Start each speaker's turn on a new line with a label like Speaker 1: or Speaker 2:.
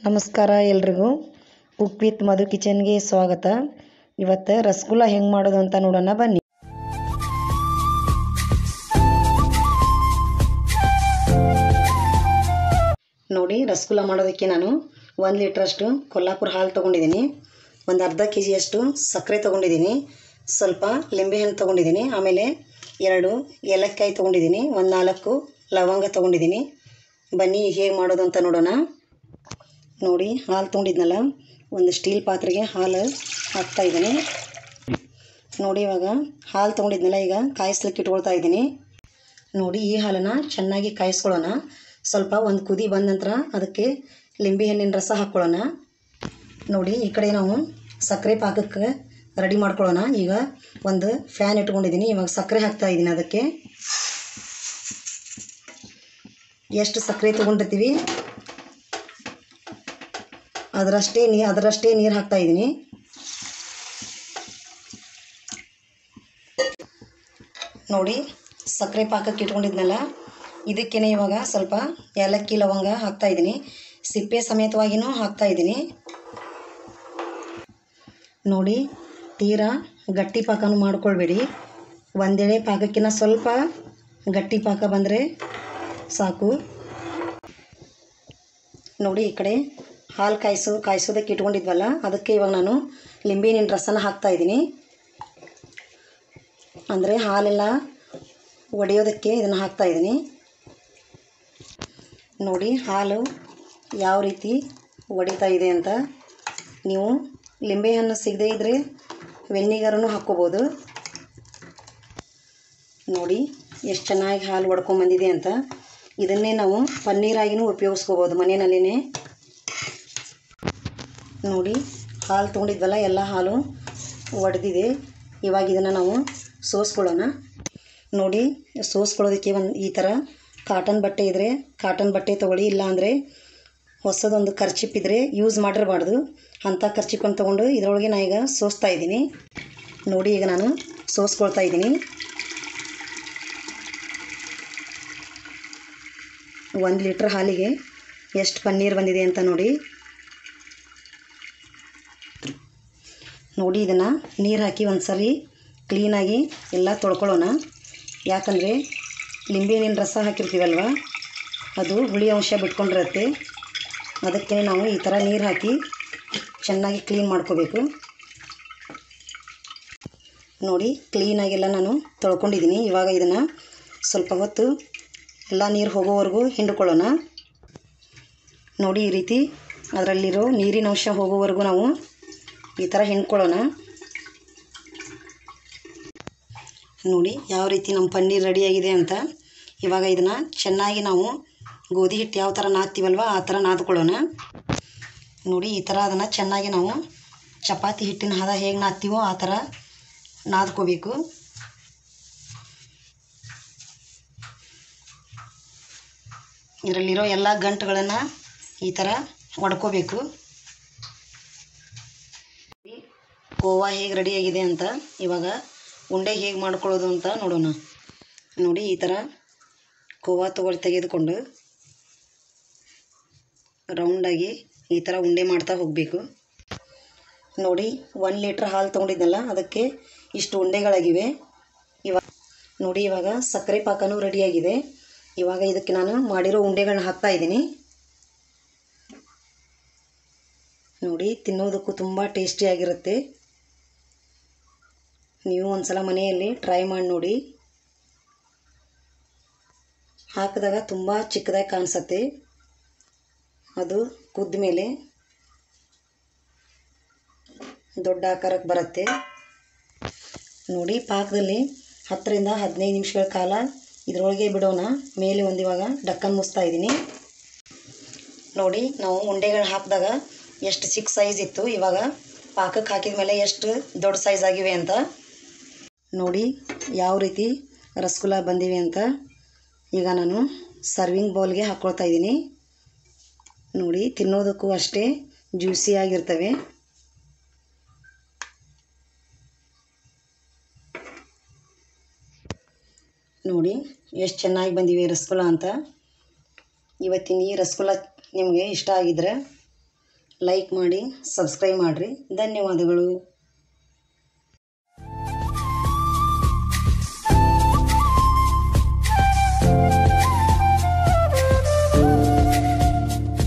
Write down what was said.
Speaker 1: ನಮಸ್ಕಾರ ಎಲ್ರಿಗೂ cook with ಮಧು ಕಿಚನ್ಗೆ ಸ್ವಾಗತ ಇವತ್ತು ರಸಗುಲ್ಲ ಹೆಂಗೆ ಮಾಡೋದು ಅಂತ ನೋಡೋಣ ಬನ್ನಿ ನೋಡಿ ರಸಗುಲ್ಲ ಮಾಡೋದಕ್ಕೆ ನಾನು ಒಂದು ಲೀಟ್ರಷ್ಟು ಕೊಲ್ಲಾಪುರ ಹಾಲು ತೊಗೊಂಡಿದ್ದೀನಿ ಒಂದು ಅರ್ಧ ಕೆ ಜಿಯಷ್ಟು ಸಕ್ಕರೆ ತೊಗೊಂಡಿದ್ದೀನಿ ಸ್ವಲ್ಪ ಲಿಂಬೆಹಣ್ಣು ತೊಗೊಂಡಿದ್ದೀನಿ ಆಮೇಲೆ ಎರಡು ಏಲಕ್ಕಾಯಿ ತೊಗೊಂಡಿದ್ದೀನಿ ಒಂದು ನಾಲ್ಕು ಲವಂಗ ತೊಗೊಂಡಿದ್ದೀನಿ ಬನ್ನಿ ಹೇಗೆ ಮಾಡೋದು ಅಂತ ನೋಡೋಣ ನೋಡಿ ಹಾಲು ತೊಗೊಂಡಿದ್ನಲ್ಲ ಒಂದು ಸ್ಟೀಲ್ ಪಾತ್ರೆಗೆ ಹಾಲು ಹಾಕ್ತಾ ಇದ್ದೀನಿ ನೋಡಿ ಇವಾಗ ಹಾಲು ತೊಗೊಂಡಿದ್ನಲ್ಲ ಈಗ ಕಾಯಿಸ್ಲಿಕ್ಕೆ ಇಟ್ಕೊಳ್ತಾ ಇದ್ದೀನಿ ನೋಡಿ ಈ ಹಾಲನ್ನು ಚೆನ್ನಾಗಿ ಕಾಯಿಸ್ಕೊಳ್ಳೋಣ ಸ್ವಲ್ಪ ಒಂದು ಕುದಿ ಬಂದ ನಂತರ ಅದಕ್ಕೆ ಲಿಂಬೆ ಹಣ್ಣಿನ ರಸ ಹಾಕ್ಕೊಳ್ಳೋಣ ನೋಡಿ ಈ ಕಡೆ ನಾವು ಸಕ್ಕರೆ ಪಾಕಕ್ಕೆ ರೆಡಿ ಮಾಡ್ಕೊಳ್ಳೋಣ ಈಗ ಒಂದು ಫ್ಯಾನ್ ಇಟ್ಕೊಂಡಿದ್ದೀನಿ ಇವಾಗ ಸಕ್ಕರೆ ಹಾಕ್ತಾ ಇದ್ದೀನಿ ಅದಕ್ಕೆ ಎಷ್ಟು ಸಕ್ಕರೆ ತೊಗೊಂಡಿರ್ತೀವಿ ಅದರಷ್ಟೇ ನೀ ಅದರಷ್ಟೇ ನೀರು ಹಾಕ್ತಾ ಇದ್ದೀನಿ ನೋಡಿ ಸಕ್ಕರೆ ಪಾಕಕ್ಕೆ ಇಟ್ಕೊಂಡಿದ್ನಲ್ಲ ಇದಕ್ಕೇನೆ ಇವಾಗ ಸ್ವಲ್ಪ ಏಲಕ್ಕಿ ಲವಂಗ ಹಾಕ್ತಾ ಇದ್ದೀನಿ ಸಿಪ್ಪೆ ಸಮೇತವಾಗಿಯೂ ಹಾಕ್ತಾ ಇದ್ದೀನಿ ನೋಡಿ ತೀರಾ ಗಟ್ಟಿ ಪಾಕನೂ ಮಾಡ್ಕೊಳ್ಬೇಡಿ ಒಂದೆಳೆ ಪಾಕಕ್ಕಿಂತ ಸ್ವಲ್ಪ ಗಟ್ಟಿ ಪಾಕ ಬಂದರೆ ಸಾಕು ನೋಡಿ ಈ ಕಡೆ ಹಾಲು ಕಾಯಿಸೋ ಕಾಯಿಸೋದಕ್ಕೆ ಇಟ್ಕೊಂಡಿದ್ವಲ್ಲ ಅದಕ್ಕೆ ಇವಾಗ ನಾನು ಲಿಂಬೆಹಣ್ಣಿನ ರಸನ ಹಾಕ್ತಾ ಇದ್ದೀನಿ ಅಂದರೆ ಹಾಲೆಲ್ಲ ಒಡೆಯೋದಕ್ಕೆ ಇದನ್ನು ಹಾಕ್ತಾ ಇದ್ದೀನಿ ನೋಡಿ ಹಾಲು ಯಾವ ರೀತಿ ಒಡಿತಾ ಇದೆ ಅಂತ ನೀವು ಲಿಂಬೆಹಣ್ಣು ಸಿಗದೇ ಇದ್ದರೆ ವೆನ್ನಿಗರನ್ನು ಹಾಕ್ಕೋಬೋದು ನೋಡಿ ಎಷ್ಟು ಚೆನ್ನಾಗಿ ಹಾಲು ಒಡ್ಕೊಂಬಂದಿದೆ ಅಂತ ಇದನ್ನೇ ನಾವು ಪನ್ನೀರಾಗಿನೂ ಉಪಯೋಗಿಸ್ಕೋಬೋದು ಮನೆಯಲ್ಲಿನೇ ನೋಡಿ ಹಾಲು ತೊಗೊಂಡಿದ್ವಲ್ಲ ಎಲ್ಲ ಹಾಲು ಒಡೆದಿದೆ ಇವಾಗ ಇದನ್ನು ನಾವು ಸೋಸ್ಕೊಳ್ಳೋಣ ನೋಡಿ ಸೋಸ್ಕೊಳ್ಳೋದಕ್ಕೆ ಒಂದು ಈ ಥರ ಕಾಟನ್ ಬಟ್ಟೆ ಇದ್ದರೆ ಕಾಟನ್ ಬಟ್ಟೆ ತೊಗೊಳ್ಳಿ ಇಲ್ಲಾಂದರೆ ಹೊಸದೊಂದು ಖರ್ಚಿಪ್ ಇದ್ದರೆ ಯೂಸ್ ಮಾಡಿರಬಾರ್ದು ಅಂಥ ಖರ್ಚಿಪ್ಪನ್ನು ತೊಗೊಂಡು ಇದರೊಳಗೆ ನಾನು ಈಗ ಸೋಸ್ತಾ ಇದ್ದೀನಿ ನೋಡಿ ಈಗ ನಾನು ಸೋಸ್ಕೊಳ್ತಾ ಇದ್ದೀನಿ ಒಂದು ಲೀಟ್ರ್ ಹಾಲಿಗೆ ಎಷ್ಟು ಪನ್ನೀರ್ ಬಂದಿದೆ ಅಂತ ನೋಡಿ ನೋಡಿ ಇದನ್ನು ನೀರು ಹಾಕಿ ಒಂದು ಸರಿ ಕ್ಲೀನಾಗಿ ಎಲ್ಲ ತೊಳ್ಕೊಳ್ಳೋಣ ಯಾಕಂದರೆ ಲಿಂಬೆಹಣ್ಣಿನ ರಸ ಹಾಕಿರ್ತೀವಲ್ವ ಅದು ಹುಳಿ ಅಂಶ ಬಿಟ್ಕೊಂಡಿರುತ್ತೆ ಅದಕ್ಕೆ ನಾವು ಈ ಥರ ನೀರು ಹಾಕಿ ಚೆನ್ನಾಗಿ ಕ್ಲೀನ್ ಮಾಡ್ಕೋಬೇಕು ನೋಡಿ ಕ್ಲೀನಾಗೆಲ್ಲ ನಾನು ತೊಳ್ಕೊಂಡಿದ್ದೀನಿ ಇವಾಗ ಇದನ್ನು ಸ್ವಲ್ಪ ಹೊತ್ತು ಎಲ್ಲ ನೀರು ಹೋಗೋವರೆಗೂ ಹಿಂಡ್ಕೊಳ್ಳೋಣ ನೋಡಿ ಈ ರೀತಿ ಅದರಲ್ಲಿರೋ ನೀರಿನ ಅಂಶ ಹೋಗೋವರೆಗೂ ನಾವು ಈ ಥರ ಹಿಂಡ್ಕೊಳ್ಳೋಣ ನೋಡಿ ಯಾವ ರೀತಿ ನಮ್ಮ ಪನ್ನೀರ್ ರೆಡಿಯಾಗಿದೆ ಅಂತ ಇವಾಗ ಇದನ್ನು ಚೆನ್ನಾಗಿ ನಾವು ಗೋಧಿ ಹಿಟ್ಟು ಯಾವ ಥರ ನಾದ್ತೀವಲ್ವ ಆ ಥರ ನಾದ್ಕೊಳ್ಳೋಣ ನೋಡಿ ಈ ಥರ ಅದನ್ನು ಚೆನ್ನಾಗಿ ನಾವು ಚಪಾತಿ ಹಿಟ್ಟಿನ ಹದ ಹೇಗೆ ನಾದ್ತೀವೋ ಆ ಥರ ನಾದ್ಕೋಬೇಕು ಇದರಲ್ಲಿರೋ ಎಲ್ಲ ಗಂಟುಗಳನ್ನು ಈ ಥರ ಒಡ್ಕೋಬೇಕು ಕೋವಾ ಹೇಗೆ ರೆಡಿಯಾಗಿದೆ ಅಂತ ಇವಾಗ ಉಂಡೆ ಹೇಗೆ ಮಾಡ್ಕೊಳ್ಳೋದು ಅಂತ ನೋಡೋಣ ನೋಡಿ ಈ ಥರ ಕೋವಾ ತಗೊಳ್ಳಿ ತೆಗೆದುಕೊಂಡು ರೌಂಡಾಗಿ ಈ ಥರ ಉಂಡೆ ಮಾಡ್ತಾ ಹೋಗಬೇಕು ನೋಡಿ ಒನ್ ಲೀಟ್ರ್ ಹಾಲು ತೊಗೊಂಡಿದ್ನಲ್ಲ ಅದಕ್ಕೆ ಇಷ್ಟು ಉಂಡೆಗಳಾಗಿವೆ ಇವಾಗ ನೋಡಿ ಇವಾಗ ಸಕ್ಕರೆ ಪಾಕನೂ ರೆಡಿಯಾಗಿದೆ ಇವಾಗ ಇದಕ್ಕೆ ನಾನು ಮಾಡಿರೋ ಉಂಡೆಗಳನ್ನ ಹಾಕ್ತಾ ಇದ್ದೀನಿ ನೋಡಿ ತಿನ್ನೋದಕ್ಕೂ ತುಂಬ ಟೇಸ್ಟಿಯಾಗಿರುತ್ತೆ ನೀವು ಒಂದು ಸಲ ಮನೆಯಲ್ಲಿ ಟ್ರೈ ಮಾಡಿ ನೋಡಿ ಹಾಕಿದಾಗ ತುಂಬ ಚಿಕ್ಕದಾಗಿ ಕಾಣಿಸತ್ತೆ ಅದು ಕುದ್ದ ಮೇಲೆ ದೊಡ್ಡ ಆಕಾರಕ್ಕೆ ಬರುತ್ತೆ ನೋಡಿ ಪಾಕದಲ್ಲಿ ಹತ್ತರಿಂದ ಹದಿನೈದು ನಿಮಿಷಗಳ ಕಾಲ ಇದರೊಳಗೆ ಬಿಡೋಣ ಮೇಲೆ ಒಂದು ಇವಾಗ ಡಕ್ಕನ್ ಮುಚ್ತಾ ಇದ್ದೀನಿ ನೋಡಿ ನಾವು ಉಂಡೆಗಳನ್ನ ಹಾಕಿದಾಗ ಎಷ್ಟು ಚಿಕ್ಕ ಸೈಜ್ ಇತ್ತು ಇವಾಗ ಪಾಕಕ್ಕೆ ಹಾಕಿದ ಮೇಲೆ ಎಷ್ಟು ದೊಡ್ಡ ಸೈಜ್ ಆಗಿವೆ ಅಂತ ನೋಡಿ ಯಾವ ರೀತಿ ರಸಗುಲ್ಲ ಬಂದಿವೆ ಅಂತ ಈಗ ನಾನು ಸರ್ವಿಂಗ್ ಬೌಲ್ಗೆ ಹಾಕ್ಕೊಳ್ತಾ ಇದ್ದೀನಿ ನೋಡಿ ತಿನ್ನೋದಕ್ಕೂ ಅಷ್ಟೇ ಜ್ಯೂಸಿಯಾಗಿರ್ತವೆ ನೋಡಿ ಎಷ್ಟು ಚೆನ್ನಾಗಿ ಬಂದಿವೆ ರಸಗುಲ್ಲ ಅಂತ ಇವತ್ತಿನ ಈ ರಸಗುಲ್ಲ ನಿಮಗೆ ಇಷ್ಟ ಆಗಿದ್ರೆ ಲೈಕ್ ಮಾಡಿ ಸಬ್ಸ್ಕ್ರೈಬ್ ಮಾಡಿರಿ ಧನ್ಯವಾದಗಳು